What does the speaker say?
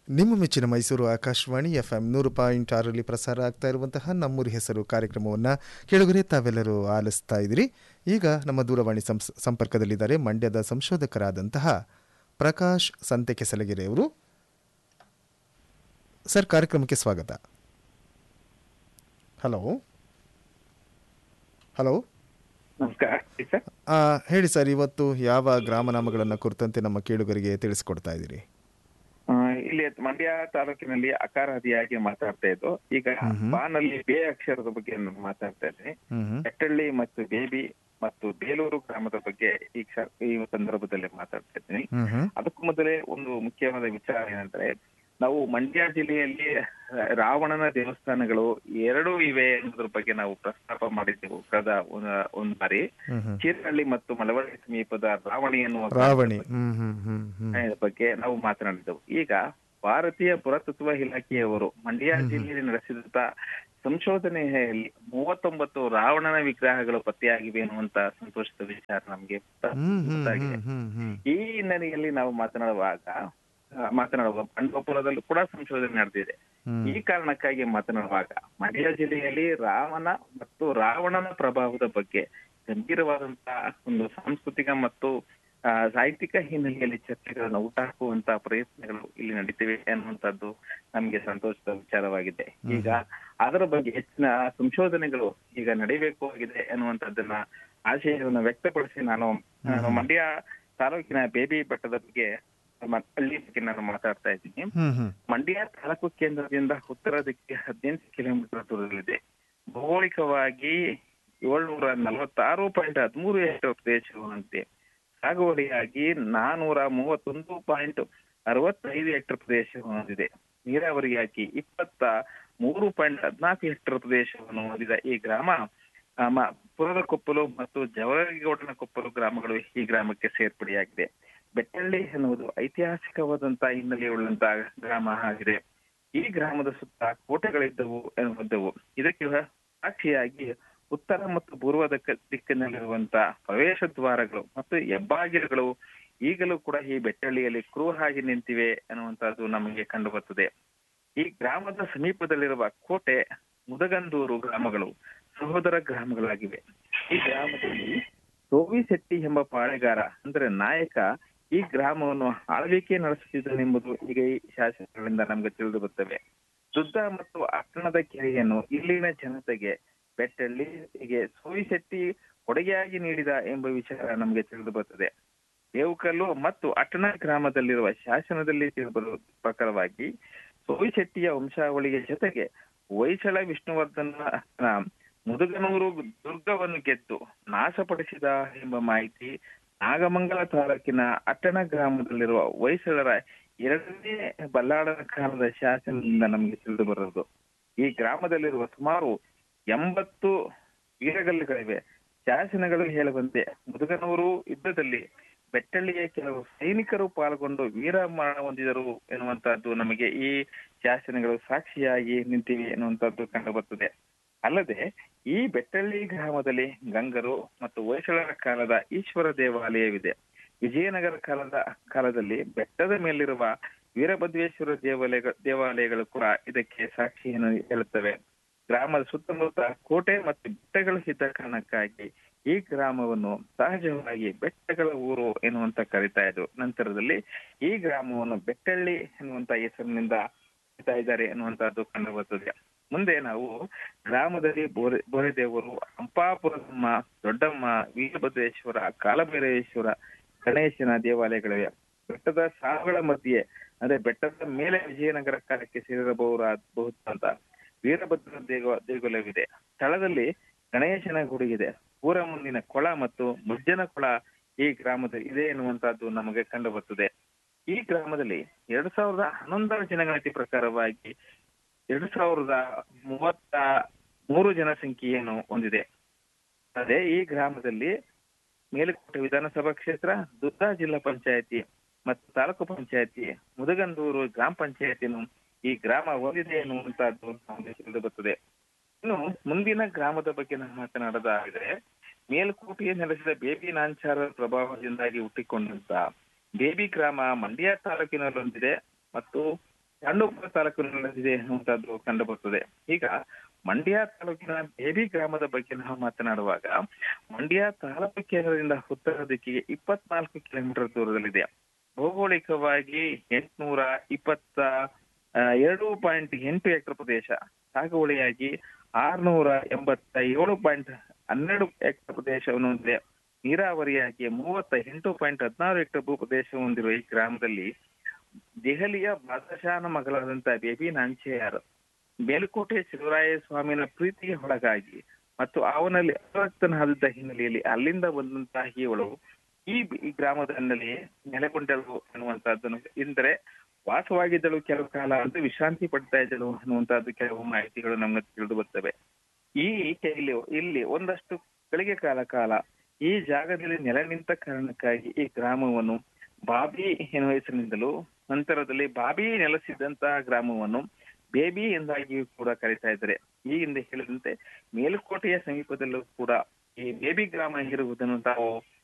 ನಿಮ್ಮ ಮೆಚ್ಚಿನ Mysuru Akashvani F M ನೂರು ಪಾಯಿಂಟ್ ಆರರಲ್ಲಿ ಪ್ರಸಾರ ಆಗ್ತಾ ಇರುವಂತಹ ನಮ್ಮೂರಿ ಹೆಸರು ಕಾರ್ಯಕ್ರಮವನ್ನು ಕೆಳಗರೆ ತಾವೆಲ್ಲರೂ ಆಲಿಸ್ತಾ ಇದ್ದೀರಿ ಈಗ ನಮ್ಮ ದೂರವಾಣಿ ಸಂಸ್ ಸಂಪರ್ಕದಲ್ಲಿದ್ದಾರೆ ಮಂಡ್ಯದ ಸಂಶೋಧಕರಾದಂತಹ ಪ್ರಕಾಶ್ ಸಂತೆ ಕೆಸಲಗೆರೆ ಅವರು ಸರ್ ಕಾರ್ಯಕ್ರಮಕ್ಕೆ ಸ್ವಾಗತ ಹಲೋ ಹಲೋ ನಮಸ್ಕಾರ ಸರ್ ಆ, ಹೇಳಿ ಸರ್ ಇವತ್ತು ಯಾವ ಗ್ರಾಮನಾಮಗಳನ್ನು ಕುರಿತಂತೆ ನಮ್ಮ ಕೇಳುಗರಿಗೆ ತಿಳಿಸ್ಕೊಡ್ತಾ ಇದ್ದೀರಿ ಆ, ಇಲ್ಲಿ ಮಂಡ್ಯ ತಾಲೂಕಿನಲ್ಲಿ ಅಕಾರಾದಿಯಾಗಿ ಮಾತಾಡ್ತಾ ಇದ್ದು ಈಗ ಮ್ಹೂ. ಬಾನಲ್ಲಿ ಬೇ ಅಕ್ಷರದ ಬಗ್ಗೆ ನಾನು ಮಾತಾಡ್ತಾ ಇದ್ದೀನಿ ಹ್ಮ್ ಹ್ಮ್ ಬೆಟ್ಟಳ್ಳಿ ಮತ್ತು ಬೇಬಿ ಮತ್ತು ಬೇಲೂರು ಗ್ರಾಮದ ಬಗ್ಗೆ ಈ ಕ್ಷ- ಈ ಸಂದರ್ಭದಲ್ಲಿ ಮಾತಾಡ್ತಾ ಇದ್ದೀನಿ ಹ್ಮ್ ಹ್ಮ್ ಅದಕ್ಕೂ ಮೊದಲೇ ಒಂದು ಮುಖ್ಯವಾದ ವಿಚಾರ ಏನಂದ್ರೆ ನಾವು ಮಂಡ್ಯ ಜಿಲ್ಲೆಯಲ್ಲಿ ರಾವಣನ ದೇವಸ್ಥಾನಗಳು ಎರಡೂ ಇವೆ ಅನ್ನೋದ್ರ ಬಗ್ಗೆ ನಾವು ಪ್ರಸ್ತಾಪ ಮಾಡಿದ್ದೆವು ಕಳೆದ ಒಂದು- ಒಂದು ಬಾರಿ ಹ್ಮ್ ಹ್ಮ್ ಚೀರಹಳ್ಳಿ ಮತ್ತು ಮಳವಳ್ಳಿ ಸಮೀಪದ ರಾವಣಿ ಎನ್ನುವ ರಾವಣಿ ಹ್ಮ್ ಹ್ಮ್ ಹ್ಮ್ ಹ್ಮ್ ಆ, ಬಗ್ಗೆ ನಾವು ಮಾತನಾಡಿದ್ದೆವು ಈಗ ಭಾರತೀಯ ಪುರಾತತ್ವ ಇಲಾಖೆಯವರು ಮಂಡ್ಯ ಜಿಲ್ಲೆಯಲ್ಲಿ ನಡೆಸಿದಂತ ಸಂಶೋಧನೆಯಲ್ಲಿ ಮೂವತ್ತೊಂಬತ್ತು ರಾವಣನ ವಿಗ್ರಹಗಳು ಪತ್ತೆಯಾಗಿವೆ ಅನ್ನುವಂತ ಸಂತೋಷದ ವಿಚಾರ ನಮಗೆ ಹ್ಮ್ ಹ್ಮ್ ಗೊತ್ತಾಗಿದೆ ಹ್ಮ್ ಹ್ಮ್ ಈ ಹಿನ್ನೆಲೆಯಲ್ಲಿ ನಾವು ಮಾತನಾಡುವಾಗ ಆ, ಮಾತನಾಡುವ ಬಂಡವಪುರದಲ್ಲೂ ಕೂಡ ಸಂಶೋಧನೆ ನಡೆದಿದೆ ಹ್ಮ್ ಈ ಕಾರಣಕ್ಕಾಗಿ ಮಾತನಾಡುವಾಗ ಮಂಡ್ಯ ಜಿಲ್ಲೆಯಲ್ಲಿ ರಾಮನ ಮತ್ತು ರಾವಣನ ಪ್ರಭಾವದ ಬಗ್ಗೆ ಗಂಭೀರವಾದಂತಹ ಒಂದು ಸಾಂಸ್ಕೃತಿಕ ಮತ್ತು ಆ, ಸಾಹಿತ್ಯಿಕ ಹಿನ್ನೆಲೆಯಲ್ಲಿ ಚರ್ಚೆಗಳನ್ನು ಹುಟ್ಟಾಕುವಂತಹ ಪ್ರಯತ್ನಗಳು ಇಲ್ಲಿ ನಡೀತಿವೆ ಅನ್ನುವಂಥದ್ದು ನಮಗೆ ಸಂತೋಷದ ವಿಚಾರವಾಗಿದೆ ಈಗ ಅದರ ಬಗ್ಗೆ ಹೆಚ್ಚಿನ ಸಂಶೋಧನೆಗಳು ಈಗ ನಡೀಬೇಕು ಆಗಿದೆ ಅನ್ನುವಂಥದ್ದನ್ನ ಆಶಯವನ್ನು ವ್ಯಕ್ತಪಡಿಸಿ ನಾನು ನಾನು ಮಂಡ್ಯ ತಾಲೂಕಿನ ಬೇಬಿ ಬೆಟ್ಟದ ಬಗ್ಗೆ ಮ- ಹಳ್ಳಿ ಬಗ್ಗೆ ನಾನು ಮಾತಾಡ್ತಾ ಇದ್ದೀನಿ ಹ್ಮ್ ಹ್ಮ್ ಮಂಡ್ಯ ತಾಲೂಕು ಕೇಂದ್ರದಿಂದ ಉತ್ತರ ದಿಕ್ಕಿಗೆ ಹದಿನೆಂಟು ಕಿಲೋಮೀಟರ್ ದೂರದಲ್ಲಿದೆ ಭೌಗೋಳಿಕವಾಗಿ ಏಳ್ನೂರ ನಲವತ್ತಾರು ಪಾಯಿಂಟ್ ಹದಿಮೂರು ಹೆಕ್ಟೇರ್ ಪ್ರದೇಶವಂತೆ ಸಾಗುವಳಿಯಾಗಿ ನಾನೂರ ಮೂವತ್ತೊಂದು ಪಾಯಿಂಟ್ ಅರವತ್ತೈದು ಹೆಕ್ಟೇರ್ ಪ್ರದೇಶವನ್ನು ಹೊಂದಿದೆ ನೀರಾವರಿಯಾಗಿ ಇಪ್ಪತ್ತ ಮೂರು ಪಾಯಿಂಟ್ ಹದಿನಾಲ್ಕು ಹೆಕ್ಟೇರ್ ಪ್ರದೇಶವನ್ನು ಹೊಂದಿದ ಈ ಗ್ರಾಮ ಆ, ಮ- ಪುರದ ಕೊಪ್ಪಲು ಮತ್ತು ಜವರಗೌಡನ ಕೊಪ್ಪಲು ಗ್ರಾಮಗಳು ಈ ಗ್ರಾಮಕ್ಕೆ ಸೇರ್ಪಡೆಯಾಗಿದೆ ಬೆಟ್ಟಳ್ಳಿ ಎನ್ನುವುದು ಐತಿಹಾಸಿಕವಾದಂತಹ ಹಿನ್ನೆಲೆಯುಳ್ಳಂತಹ ಗ್ರಾಮ ಆಗಿದೆ ಈ ಗ್ರಾಮದ ಸುತ್ತ ಕೋಟೆಗಳಿದ್ದವು ಎನ್ನುವುದವು ಇದಕ್ಕೆ ಸಾಕ್ಷಿಯಾಗಿ ಉತ್ತರ ಮತ್ತು ಪೂರ್ವ ದಿಕ್ಕ- ದಿಕ್ಕಿನಲ್ಲಿರುವಂತಹ ಪ್ರವೇಶ ದ್ವಾರಗಳು ಮತ್ತು ಹೆಬ್ಬಾಗಿಲುಗಳು ಈಗಲೂ ಕೂಡ ಈ ಬೆಟ್ಟಳ್ಳಿಯಲ್ಲಿ ಕ್ರೂರಾಗಿ ನಿಂತಿವೆ ಅನ್ನುವಂತಹದ್ದು ನಮಗೆ ಕಂಡು ಬರ್ತದೆ ಈ ಗ್ರಾಮದ ಸಮೀಪದಲ್ಲಿರುವ ಕೋಟೆ ಮುದಗಂದೂರು ಗ್ರಾಮಗಳು ಸಹೋದರ ಗ್ರಾಮಗಳಾಗಿವೆ ಈ ಗ್ರಾಮದಲ್ಲಿ ಸೋವಿಶೆಟ್ಟಿ ಎಂಬ ಪಾಳೆಗಾರ ಅಂದ್ರೆ ನಾಯಕ ಈ ಗ್ರಾಮವನ್ನು ಆಳ್ವಿಕೆ ನಡೆಸುತ್ತಿದ್ದನೆಂಬುದು ಈಗ ಈ ಶಾಸನಗಳಿಂದ ನಮಗೆ ತಿಳಿದು ಬರ್ತವೆ ಶುದ್ಧ ಮತ್ತು ಅಟ್ಟಣದ ಕೆರೆಯನ್ನು ಇಲ್ಲಿನ ಜನತೆಗೆ ಬೆಟ್ಟಳ್ಳಿ ಹೀಗೆ ಸೋವಿಶೆಟ್ಟಿ ಕೊಡುಗೆಯಾಗಿ ನೀಡಿದ ಎಂಬ ವಿಚಾರ ನಮಗೆ ತಿಳಿದು ಬರ್ತದೆ ಬೇವುಕಲ್ಲು ಮತ್ತು ಅಟ್ಟಣ ಗ್ರಾಮದಲ್ಲಿರುವ ಶಾಸನದಲ್ಲಿ ತಿಳಿಬರುವ ಪ್ರಕಾರವಾಗಿ ಸೋವಿಶೆಟ್ಟಿಯ ವಂಶಾವಳಿಯ ಜೊತೆಗೆ ಹೊಯ್ಸಳ ವಿಷ್ಣುವರ್ಧನ ಮುದುಗನೂರು ದುರ್ಗವನ್ನು ಗೆದ್ದು ನಾಶಪಡಿಸಿದ ಎಂಬ ಮಾಹಿತಿ ನಾಗಮಂಗಲ ತಾಲೂಕಿನ ಅಟ್ಟಣ ಗ್ರಾಮದಲ್ಲಿರುವ ಹೊಯ್ಸಳರ ಎರಡನೇ ಬಲ್ಲಾಳನ ಕಾಲದ ಶಾಸನದಿಂದ ನಮಗೆ ತಿಳಿದು ಬರೋದು ಈ ಗ್ರಾಮದಲ್ಲಿರುವ ಸುಮಾರು ಎಂಬತ್ತು ವೀರಗಲ್ಲುಗಳಿವೆ ಶಾಸನಗಳು ಹೇಳುವಂತೆ ಮುದುಗನೂರು ಯುದ್ಧದಲ್ಲಿ ಬೆಟ್ಟಳ್ಳಿಯ ಕೆಲವು ಸೈನಿಕರು ಪಾಲ್ಗೊಂಡು ವೀರಮರಣ ಹೊಂದಿದರು ಎನ್ನುವಂತಹದ್ದು ನಮಗೆ ಈ ಶಾಸನಗಳು ಸಾಕ್ಷಿಯಾಗಿ ನಿಂತಿವೆ ಎನ್ನುವಂತಹದ್ದು ಕಂಡು ಬರ್ತದೆ ಅಲ್ಲದೆ ಈ ಬೆಟ್ಟಳ್ಳಿ ಗ್ರಾಮದಲ್ಲಿ ಗಂಗರು ಮತ್ತು ಹೊಯ್ಸಳರ ಕಾಲದ ಈಶ್ವರ ದೇವಾಲಯವಿದೆ ವಿಜಯನಗರ ಕಾಲದ ಕಾಲದಲ್ಲಿ ಬೆಟ್ಟದ ಮೇಲಿರುವ ವೀರಭದ್ರೇಶ್ವರ ದೇವಾಲಯ ದೇವಾಲಯಗಳು ಕೂಡ ಇದಕ್ಕೆ ಸಾಕ್ಷಿಯನ್ನು ಹೇಳುತ್ತವೆ ಗ್ರಾಮದ ಸುತ್ತಮುತ್ತ ಕೋಟೆ ಮತ್ತು ಬೆಟ್ಟಗಳು ಇದ್ದ ಕಾರಣಕ್ಕಾಗಿ ಈ ಗ್ರಾಮವನ್ನು ಸಹಜವಾಗಿ ಬೆಟ್ಟಗಳ ಊರು ಎನ್ನುವಂತ ಕರೀತಾ ಇದ್ರು ನಂತರದಲ್ಲಿ ಈ ಗ್ರಾಮವನ್ನು ಬೆಟ್ಟಳ್ಳಿ ಎನ್ನುವಂತ ಹೆಸರಿನಿಂದ ಕರೀತಾ ಇದ್ದಾರೆ ಎನ್ನುವಂತಹದ್ದು ಕಂಡು ಬರ್ತದೆ ಮುಂದೆ ನಾವು ಗ್ರಾಮದಲ್ಲಿ ಬೋರೆ ಬೋರೆದೇವರು ಅಂಪಾಪುರದಮ್ಮ ದೊಡ್ಡಮ್ಮ ವೀರಭದ್ರೇಶ್ವರ ಕಾಲಭೈರವೇಶ್ವರ ಗಣೇಶನ ದೇವಾಲಯಗಳಿವೆ ಬೆಟ್ಟದ ಸಾವುಗಳ ಮಧ್ಯೆ ಅಂದ್ರೆ ಬೆಟ್ಟದ ಮೇಲೆ ವಿಜಯನಗರ ಕಾಲಕ್ಕೆ ಸೇರಿರಬಹುದಾದ ವೀರಭದ್ರ ದೇವ ದೇಗುಲವಿದೆ ಸ್ಥಳದಲ್ಲಿ ಗಣೇಶನ ಗುಡಿ ಇದೆ ಊರ ಮುಂದಿನ ಕೊಳ ಮತ್ತು ಮುಜ್ಜನ ಕೊಳ ಈ ಗ್ರಾಮದಲ್ಲಿ ಇದೆ ಎನ್ನುವಂತಹದ್ದು ನಮಗೆ ಕಂಡು ಬರ್ತದೆ ಈ ಗ್ರಾಮದಲ್ಲಿ ಎರಡ್ ಸಾವಿರದ ಹನ್ನೊಂದರ ಜನಗಣತಿ ಪ್ರಕಾರವಾಗಿ ಎರಡ್ ಸಾವಿರದ ಮೂವತ್ತ ಮೂರು ಜನಸಂಖ್ಯೆಯನ್ನು ಹೊಂದಿದೆ ಅದೇ ಈ ಗ್ರಾಮದಲ್ಲಿ ಮೇಲುಕೋಟೆ ವಿಧಾನಸಭಾ ಕ್ಷೇತ್ರ ದುರ್ಗಾ ಜಿಲ್ಲಾ ಪಂಚಾಯತಿ ಮತ್ತು ತಾಲೂಕು ಪಂಚಾಯತಿ ಮುದಗಂದೂರು ಗ್ರಾಮ ಪಂಚಾಯತಿಯನ್ನು ಈ ಗ್ರಾಮ ಹೊಂದಿದೆ ಎನ್ನುವಂತಹದ್ದು ನಮಗೆ ತಿಳಿದು ಬರ್ತದೆ ಇನ್ನು ಮುಂದಿನ ಗ್ರಾಮದ ಬಗ್ಗೆ ನಾವು ಮಾತನಾಡೋದಾದ್ರೆ ಮೇಲ್ಕೋಟೆಗೆ ನೆಲೆಸಿದ ಬೇಬಿ ನಾಂಚಾರ ಪ್ರಭಾವದಿಂದಾಗಿ ಹುಟ್ಟಿಕೊಂಡಂತ ಬೇಬಿ ಗ್ರಾಮ ಮಂಡ್ಯ ತಾಲೂಕಿನಲ್ಲಿ ಹೊಂದಿದೆ ಮತ್ತು ಪಾಂಡವಪುರ ತಾಲೂಕಿನಲ್ಲಿದೆ ಅನ್ನುವಂಥದ್ದು ಕಂಡು ಬರ್ತದೆ ಈಗ ಮಂಡ್ಯ ತಾಲೂಕಿನ ಬೇಬಿ ಗ್ರಾಮದ ಬಗ್ಗೆ ನಾವು ಮಾತನಾಡುವಾಗ ಮಂಡ್ಯ ತಾಲೂಕು ಕೇಂದ್ರದಿಂದ ಉತ್ತರ ದಿಕ್ಕಿಗೆ ಇಪ್ಪತ್ನಾಲ್ಕು ಕಿಲೋಮೀಟರ್ ದೂರದಲ್ಲಿದೆ ಭೌಗೋಳಿಕವಾಗಿ ಎಂಟುನೂರ ಇಪ್ಪತ್ತ ಆ, ಎರಡು ಪಾಯಿಂಟ್ ಎಂಟು ಹೆಕ್ಟರ್ ಪ್ರದೇಶ ಸಾಗುವಳಿಯಾಗಿ ಆರ್ನೂರ ಎಂಬತ್ತ ಏಳು ಪಾಯಿಂಟ್ ಹನ್ನೆರಡು ಹೆಕ್ಟರ್ ಪ್ರದೇಶವನ್ನು ಹೊಂದಿದೆ ನೀರಾವರಿಯಾಗಿ ಮೂವತ್ತ ಎಂಟು ಪಾಯಿಂಟ್ ಹದಿನಾರು ಹೆಕ್ಟರ್ ಭೂ ಪ್ರದೇಶ ಹೊಂದಿರುವ ಈ ಗ್ರಾಮದಲ್ಲಿ ದೆಹಲಿಯ ಬಾದಶಾಹನ ಮಗಳಾದಂತಹ ಬೇಬಿ ನಾಂಚೆಯಾರ್ ಮೇಲುಕೋಟೆ ಶಿವರಾಯ ಸ್ವಾಮಿನ ಪ್ರೀತಿಗೆ ಒಳಗಾಗಿ ಮತ್ತು ಅವನಲ್ಲಿ ಅರಕ್ತನಾದ ಹಿನ್ನೆಲೆಯಲ್ಲಿ ಅಲ್ಲಿಂದ ಬಂದಂತಹ ಇವಳು ಈ ಬಿ- ಈ ಗ್ರಾಮದಲ್ಲಿ ನೆಲೆಗೊಂಡಳು ಅನ್ನುವಂತಹದ್ದನ್ನು ಎಂದರೆ ವಾಸವಾಗಿದ್ದಳು ಕೆಲವು ಕಾಲ ಅಂತ ವಿಶ್ರಾಂತಿ ಪಡ್ತಾ ಇದ್ದಳು ಅನ್ನುವಂತಹದ್ದು ಕೆಲವು ಮಾಹಿತಿಗಳು ನಮ್ಗೆ ತಿಳಿದು ಬರ್ತವೆ ಈ ಇಲ್ಲಿ ಇಲ್ಲಿ ಒಂದಷ್ಟು ಗಳಿಗೆ ಕಾಲ ಕಾಲ ಈ ಜಾಗದಲ್ಲಿ ನೆಲೆ ನಿಂತ ಕಾರಣಕ್ಕಾಗಿ ಈ ಗ್ರಾಮವನ್ನು ಬಾಬಿ ಎನ್ನುವ ಹೆಸರಿನಿಂದಲೂ ನಂತರದಲ್ಲಿ ಬಾಬಿ ನೆಲೆಸಿದ್ದಂತಹ ಗ್ರಾಮವನ್ನು ಬೇಬಿ ಎಂದಾಗಿಯೂ ಕೂಡ ಕರೀತಾ ಇದ್ದಾರೆ ಈ ಹಿಂದೆ ಹೇಳಿದಂತೆ ಮೇಲುಕೋಟೆಯ ಸಮೀಪದಲ್ಲೂ ಕೂಡ ಈ ಬೇಬಿ ಗ್ರಾಮ ಇರುವುದನ್ನು ತಾವು